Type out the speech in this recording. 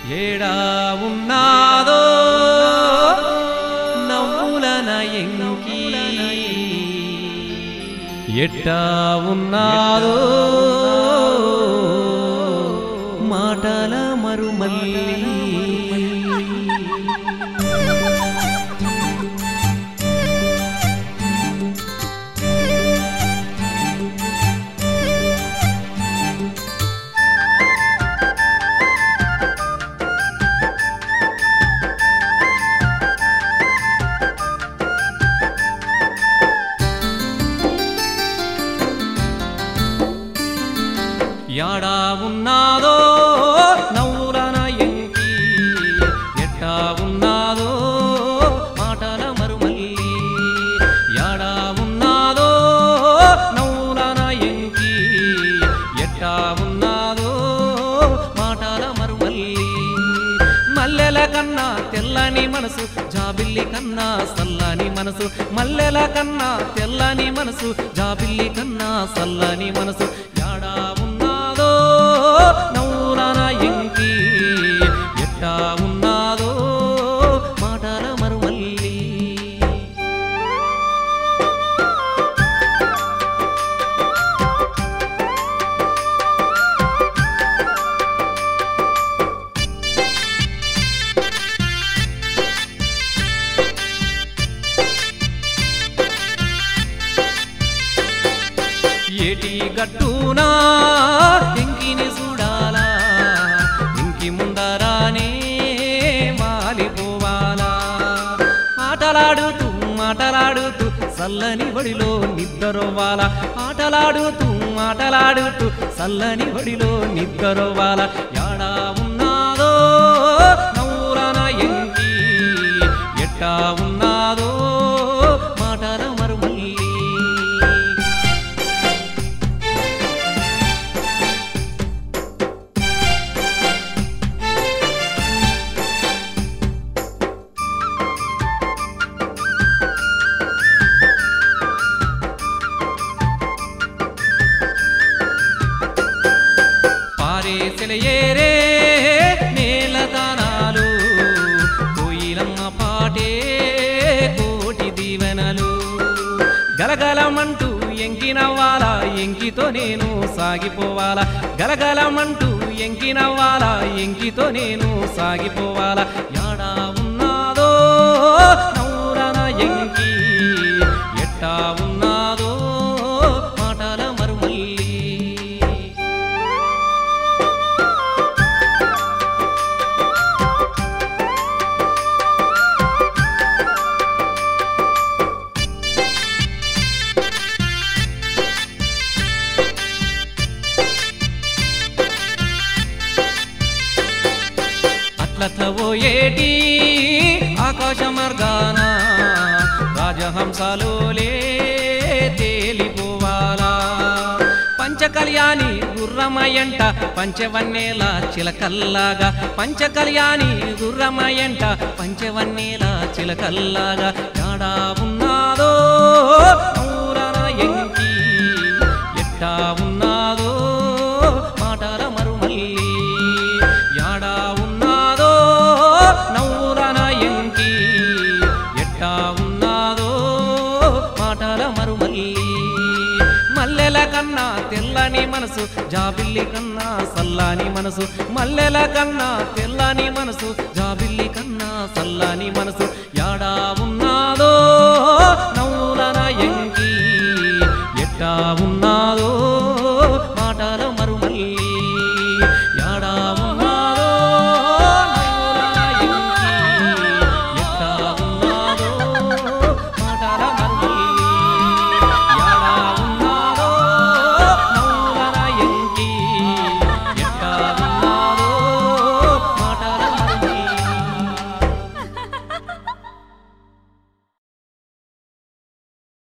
ఏడా ఉన్నాదో నవ్వులన ఎంకి ఎట్టా ఉన్నాదో మాటల మరుమల్లి యాడా ఉన్నాదో నవ్వులన ఎంకి ఎట్టా ఉన్నాదో మాటల మరుమల్లి యాడా ఉన్నాదో నవ్వులన ఎంకి ఎట్టా ఉన్నాదో మాటల మరుమల్లి మల్లెల కన్నా తెల్లని మనసు జాబిల్లి కన్నా సల్లని మనసు మల్లెల కన్నా తెల్లని మనసు జాబిల్లి కన్నా సల్లని మనసు యాడా ఉన్నాదో నవ్వులన ఎంకి ఎట్టా ఉన్నాదో మాటల మరుమల్లి ఏటి గట్టునా ఇంకిని చూడాలా ఇంకి ముందరానే మాలిపోవాలా ఆటలాడుతూ మాటలాడుతూ చల్లని బడిలో నిద్రవ్వాల ఆటలాడుతూ మాటలాడుతూ చల్లని బడిలో నిద్రవ్వాల యాడా ఉన్నాదో నవ్వులన ఎంకి ఎట్టా ఉన్నాదో మాటల మరుమల్లి పారేసిన ఏరే నేల దానాలు కోయిలమ్మ పాటే కోటి దీవెనలు గలగలమంటూ ఎంకినవ్వాలా ఎంకితో నేను సాగిపోవాలా గలగలమంటూ ఎంకినవ్వాలా ఎంకితో నేను సాగిపోవాలా యాడా ఉన్నాదో నవ్వురన ఎంకి ఎట్టా ఉన్నాదో మాటల మరుమల్లి అట్లతో ఏటి ఆకాశ మార్గాన రాజహంసలోలే తేలిపోవాలా పంచకళ్యాణి గుర్రమయంట పంచవన్నేల చిలకల్లాగా పంచకళ్యాణి గుర్రమయంట పంచవన్నేల చిలకల్లాగా యాడా ఉన్నాదో ఊరన ఎంకి ఎట్టా ఉన్నాదో మాటల మరుమల్లి యాడా ఉన్నాదో నవ్వురన ఎంకి ఎట్టా ఉన్నాదో మాటల మరుమల్లి మల్లెల కన్నా తెల్లని మనసు జాబిల్లి కన్నా సల్లాని మనసు మల్లెల కన్నా తెల్లని మనసు జాబిల్లి కన్నా సల్లాని మనసు యాడా ఉన్నాదో నవ్వులన ఎంకి ఎట్టా ఉన్నాదో